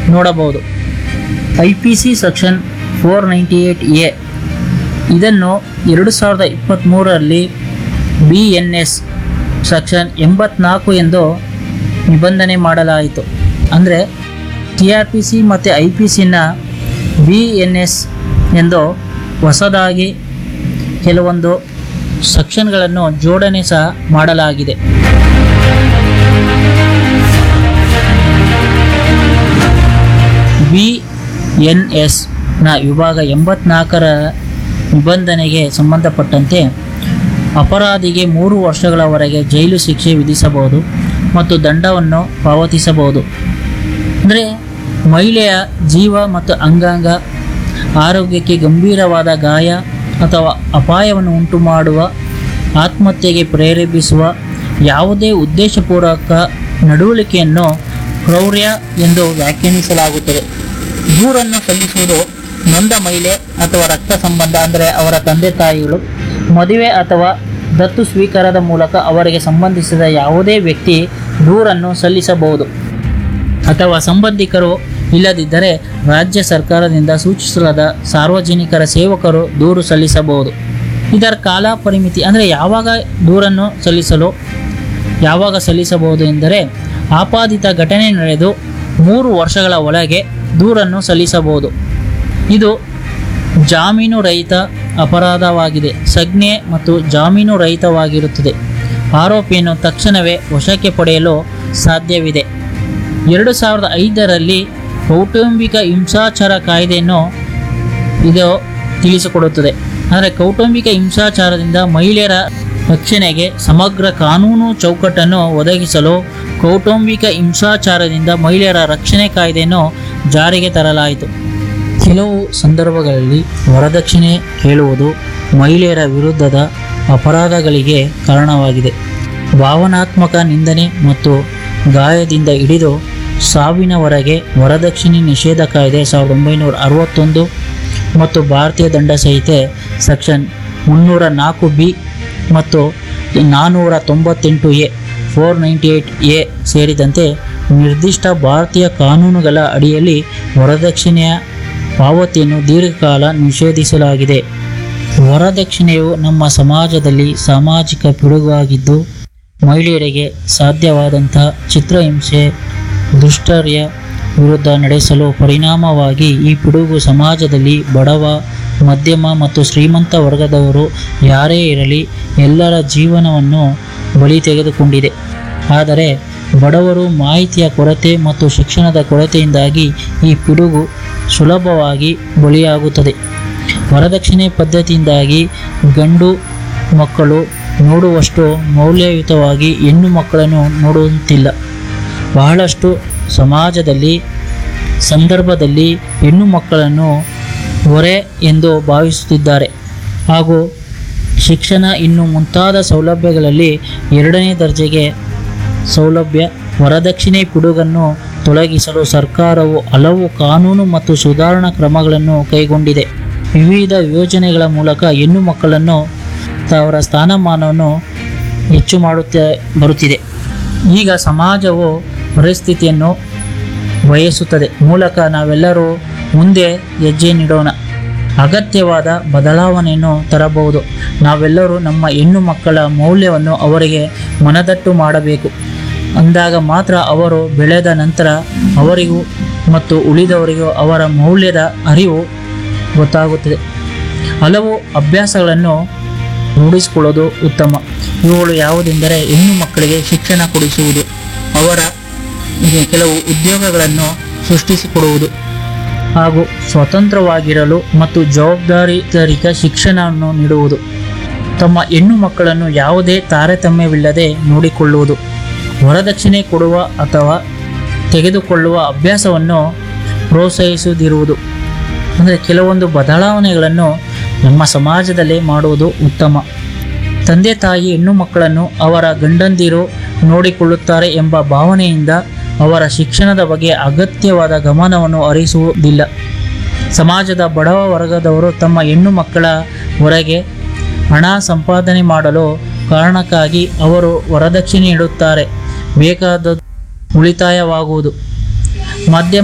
ನೋಡಬಹುದು I P C section four ninety eight A ಇದನ್ನು ಎರಡು ಸಾವಿರದ ಇಪ್ಪತ್ತ್ಮೂರರಲ್ಲಿ ಬಿ ಎನ್ ಎಸ್ ಸೆಕ್ಷನ್ ಎಂಬತ್ನಾಲ್ಕು ಎಂದು ನಿಬಂಧನೆ ಮಾಡಲಾಯಿತು ಅಂದರೆ ಟಿ ಆರ್ ಪಿ ಸಿ ಮತ್ತು ಐ ಪಿ ಸಿನ ಬಿ ಎನ್ ಎಸ್ ಎಂದು ಹೊಸದಾಗಿ ಕೆಲವೊಂದು ಸೆಕ್ಷನ್ಗಳನ್ನು ಜೋಡಣೆ ಸಹ ಮಾಡಲಾಗಿದೆ ಬಿ ಎನ್ ಎಸ್ನ ವಿಭಾಗ ಎಂಬತ್ನಾಲ್ಕರ ನಿಬಂಧನೆಗೆ ಸಂಬಂಧಪಟ್ಟಂತೆ ಅಪರಾಧಿಗೆ ಮೂರು ವರ್ಷಗಳವರೆಗೆ ಜೈಲು ಶಿಕ್ಷೆ ವಿಧಿಸಬಹುದು ಮತ್ತು ದಂಡವನ್ನು ಪಾವತಿಸಬಹುದು ಅಂದರೆ ಮಹಿಳೆಯ ಜೀವ ಮತ್ತು ಅಂಗಾಂಗ ಆರೋಗ್ಯಕ್ಕೆ ಗಂಭೀರವಾದ ಗಾಯ ಅಥವಾ ಅಪಾಯವನ್ನು ಉಂಟು ಮಾಡುವ ಆತ್ಮಹತ್ಯೆಗೆ ಪ್ರೇರೇಪಿಸುವ ಯಾವುದೇ ಉದ್ದೇಶಪೂರ್ವಕ ನಡವಳಿಕೆಯನ್ನು ಕ್ರೌರ್ಯ ಎಂದು ವ್ಯಾಖ್ಯಾನಿಸಲಾಗುತ್ತದೆ ದೂರನ್ನು ಸಲ್ಲಿಸುವುದು ನೊಂದ ಮಹಿಳೆ ಅಥವಾ ರಕ್ತ ಸಂಬಂಧ ಅಂದರೆ ಅವರ ತಂದೆ ತಾಯಿಗಳು ಮದುವೆ ಅಥವಾ ದತ್ತು ಸ್ವೀಕಾರದ ಮೂಲಕ ಅವರಿಗೆ ಸಂಬಂಧಿಸಿದ ಯಾವುದೇ ವ್ಯಕ್ತಿ ದೂರನ್ನು ಸಲ್ಲಿಸಬಹುದು ಅಥವಾ ಸಂಬಂಧಿಕರು ಇಲ್ಲದಿದ್ದರೆ ರಾಜ್ಯ ಸರ್ಕಾರದಿಂದ ಸೂಚಿಸಲಾದ ಸಾರ್ವಜನಿಕರ ಸೇವಕರು ದೂರು ಸಲ್ಲಿಸಬಹುದು ಇದರ ಕಾಲ ಪರಿಮಿತಿ ಅಂದರೆ ಯಾವಾಗ ದೂರನ್ನು ಸಲ್ಲಿಸಲು ಯಾವಾಗ ಸಲ್ಲಿಸಬಹುದು ಎಂದರೆ ಆಪಾದಿತ ಘಟನೆ ನಡೆದು ಮೂರು ವರ್ಷಗಳ ಒಳಗೆ ದೂರನ್ನು ಸಲ್ಲಿಸಬಹುದು ಇದು ಜಾಮೀನು ರಹಿತ ಅಪರಾಧವಾಗಿದೆ ಸಂಜ್ಞೆ ಮತ್ತು ಜಾಮೀನು ರಹಿತವಾಗಿರುತ್ತದೆ ಆರೋಪಿಯನ್ನು ತಕ್ಷಣವೇ ವಶಕ್ಕೆ ಪಡೆಯಲು ಸಾಧ್ಯವಿದೆ ಎರಡು ಸಾವಿರದ ಐದರಲ್ಲಿ ಕೌಟುಂಬಿಕ ಹಿಂಸಾಚಾರ ಕಾಯ್ದೆಯನ್ನು ಇದು ತಿಳಿಸಿಕೊಡುತ್ತದೆ ಅಂದರೆ ಕೌಟುಂಬಿಕ ಹಿಂಸಾಚಾರದಿಂದ ಮಹಿಳೆಯರ ರಕ್ಷಣೆಗೆ ಸಮಗ್ರ ಕಾನೂನು ಚೌಕಟ್ಟನ್ನು ಒದಗಿಸಲು ಕೌಟುಂಬಿಕ ಹಿಂಸಾಚಾರದಿಂದ ಮಹಿಳೆಯರ ರಕ್ಷಣೆ ಕಾಯ್ದೆಯನ್ನು ಜಾರಿಗೆ ತರಲಾಯಿತು ಕೆಲವು ಸಂದರ್ಭಗಳಲ್ಲಿ ವರದಕ್ಷಿಣೆ ಕೇಳುವುದು ಮಹಿಳೆಯರ ವಿರುದ್ಧದ ಅಪರಾಧಗಳಿಗೆ ಕಾರಣವಾಗಿದೆ ಭಾವನಾತ್ಮಕ ನಿಂದನೆ ಮತ್ತು ಗಾಯದಿಂದ ಹಿಡಿದು ಸಾವಿನವರೆಗೆ ವರದಕ್ಷಿಣೆ ನಿಷೇಧ ಕಾಯ್ದೆ ಸಾವಿರದ ಒಂಬೈನೂರ ಅರವತ್ತೊಂದು ಮತ್ತು ಭಾರತೀಯ ದಂಡ ಸಂಹಿತೆ ಸೆಕ್ಷನ್ ಮುನ್ನೂರ ನಾಲ್ಕು ಬಿ ಮತ್ತು ನಾನ್ನೂರ ತೊಂಬತ್ತೆಂಟು A four ninety eight A ಸೇರಿದಂತೆ ನಿರ್ದಿಷ್ಟ ಭಾರತೀಯ ಕಾನೂನುಗಳ ಅಡಿಯಲ್ಲಿ ವರದಕ್ಷಿಣೆಯ ಪಾವತಿಯನ್ನು ದೀರ್ಘಕಾಲ ನಿಷೇಧಿಸಲಾಗಿದೆ ವರದಕ್ಷಿಣೆಯು ನಮ್ಮ ಸಮಾಜದಲ್ಲಿ ಸಾಮಾಜಿಕ ಪಿಡುಗಾಗಿದ್ದು ಮಹಿಳೆಯರಿಗೆ ಸಾಧ್ಯವಾದಂಥ ಚಿತ್ರಹಿಂಸೆ ದುಷ್ಟರ್ಯ ವಿರುದ್ಧ ನಡೆಸಲು ಪರಿಣಾಮವಾಗಿ ಈ ಪಿಡುಗು ಸಮಾಜದಲ್ಲಿ ಬಡವ ಮಧ್ಯಮ ಮತ್ತು ಶ್ರೀಮಂತ ವರ್ಗದವರು ಯಾರೇ ಇರಲಿ ಎಲ್ಲರ ಜೀವನವನ್ನು ಬಲಿ ತೆಗೆದುಕೊಂಡಿದೆ ಆದರೆ ಬಡವರು ಮಾಹಿತಿಯ ಕೊರತೆ ಮತ್ತು ಶಿಕ್ಷಣದ ಕೊರತೆಯಿಂದಾಗಿ ಈ ಪಿಡುಗು ಸುಲಭವಾಗಿ ಬಲಿಯಾಗುತ್ತದೆ ವರದಕ್ಷಿಣೆ ಪದ್ಧತಿಯಿಂದಾಗಿ ಗಂಡು ಮಕ್ಕಳು ನೋಡುವಷ್ಟು ಮೌಲ್ಯಯುತವಾಗಿ ಹೆಣ್ಣು ಮಕ್ಕಳನ್ನು ನೋಡುವಂತಿಲ್ಲ ಬಹಳಷ್ಟು ಸಮಾಜದಲ್ಲಿ ಸಂದರ್ಭದಲ್ಲಿ ಹೆಣ್ಣು ಮಕ್ಕಳನ್ನು ಹೊರೆ ಎಂದು ಭಾವಿಸುತ್ತಿದ್ದಾರೆ ಹಾಗೂ ಶಿಕ್ಷಣ ಇನ್ನು ಮುಂತಾದ ಸೌಲಭ್ಯಗಳಲ್ಲಿ ಎರಡನೇ ದರ್ಜೆಗೆ ಸೌಲಭ್ಯ ವರದಕ್ಷಿಣೆ ಪಿಡುಗನ್ನು ತೊಲಗಿಸಲು ಸರ್ಕಾರವು ಹಲವು ಕಾನೂನು ಮತ್ತು ಸುಧಾರಣಾ ಕ್ರಮಗಳನ್ನು ಕೈಗೊಂಡಿದೆ ವಿವಿಧ ಯೋಜನೆಗಳ ಮೂಲಕ ಹೆಣ್ಣು ಮಕ್ಕಳನ್ನು ಅವರ ಸ್ಥಾನಮಾನವನ್ನು ಹೆಚ್ಚು ಮಾಡುತ್ತಾ ಬರುತ್ತಿದೆ ಈಗ ಸಮಾಜವು ಪರಿಸ್ಥಿತಿಯನ್ನು ಬಯಸುತ್ತದೆ ಮೂಲಕ ನಾವೆಲ್ಲರೂ ಮುಂದೆ ಹೆಜ್ಜೆ ನೀಡೋಣ ಅಗತ್ಯವಾದ ಬದಲಾವಣೆಯನ್ನು ತರಬಹುದು ನಾವೆಲ್ಲರೂ ನಮ್ಮ ಹೆಣ್ಣು ಮಕ್ಕಳ ಮೌಲ್ಯವನ್ನು ಅವರಿಗೆ ಮನದಟ್ಟು ಮಾಡಬೇಕು ಅಂದಾಗ ಮಾತ್ರ ಅವರು ಬೆಳೆದ ನಂತರ ಅವರಿಗೂ ಮತ್ತು ಉಳಿದವರಿಗೂ ಅವರ ಮೌಲ್ಯದ ಅರಿವು ಗೊತ್ತಾಗುತ್ತದೆ ಹಲವು ಅಭ್ಯಾಸಗಳನ್ನು ರೂಢಿಸಿಕೊಳ್ಳೋದು ಉತ್ತಮ ಇವುಗಳು ಯಾವುದೆಂದರೆ ಹೆಣ್ಣು ಮಕ್ಕಳಿಗೆ ಶಿಕ್ಷಣ ಕೊಡಿಸುವುದು ಅವರ ಗೆ ಕೆಲವು ಉದ್ಯೋಗಗಳನ್ನು ಸೃಷ್ಟಿಸಿಕೊಡುವುದು ಹಾಗೂ ಸ್ವತಂತ್ರವಾಗಿರಲು ಮತ್ತು ಜವಾಬ್ದಾರಿತರಿಕ ಶಿಕ್ಷಣವನ್ನು ನೀಡುವುದು ತಮ್ಮ ಹೆಣ್ಣು ಮಕ್ಕಳನ್ನು ಯಾವುದೇ ತಾರತಮ್ಯವಿಲ್ಲದೆ ನೋಡಿಕೊಳ್ಳುವುದು ವರದಕ್ಷಿಣೆ ಕೊಡುವ ಅಥವಾ ತೆಗೆದುಕೊಳ್ಳುವ ಅಭ್ಯಾಸವನ್ನು ಪ್ರೋತ್ಸಾಹಿಸದಿರುವುದು ಅಂದರೆ ಕೆಲವೊಂದು ಬದಲಾವಣೆಗಳನ್ನು ನಮ್ಮ ಸಮಾಜದಲ್ಲೇ ಮಾಡುವುದು ಉತ್ತಮ ತಂದೆ ತಾಯಿ ಹೆಣ್ಣು ಮಕ್ಕಳನ್ನು ಅವರ ಗಂಡಂದಿರು ನೋಡಿಕೊಳ್ಳುತ್ತಾರೆ ಎಂಬ ಭಾವನೆಯಿಂದ ಅವರ ಶಿಕ್ಷಣದ ಬಗ್ಗೆ ಅಗತ್ಯವಾದ ಗಮನವನ್ನು ಹರಿಸುವುದಿಲ್ಲ ಸಮಾಜದ ಬಡವ ವರ್ಗದವರು ತಮ್ಮ ಹೆಣ್ಣು ಮಕ್ಕಳ ಹೊರಗೆ ಹಣ ಸಂಪಾದನೆ ಮಾಡಲು ಕಾರಣಕ್ಕಾಗಿ ಅವರು ವರದಕ್ಷಿಣೆ ನೀಡುತ್ತಾರೆ ಬೇಕಾದ ಉಳಿತಾಯವಾಗುವುದು ಮಧ್ಯಮ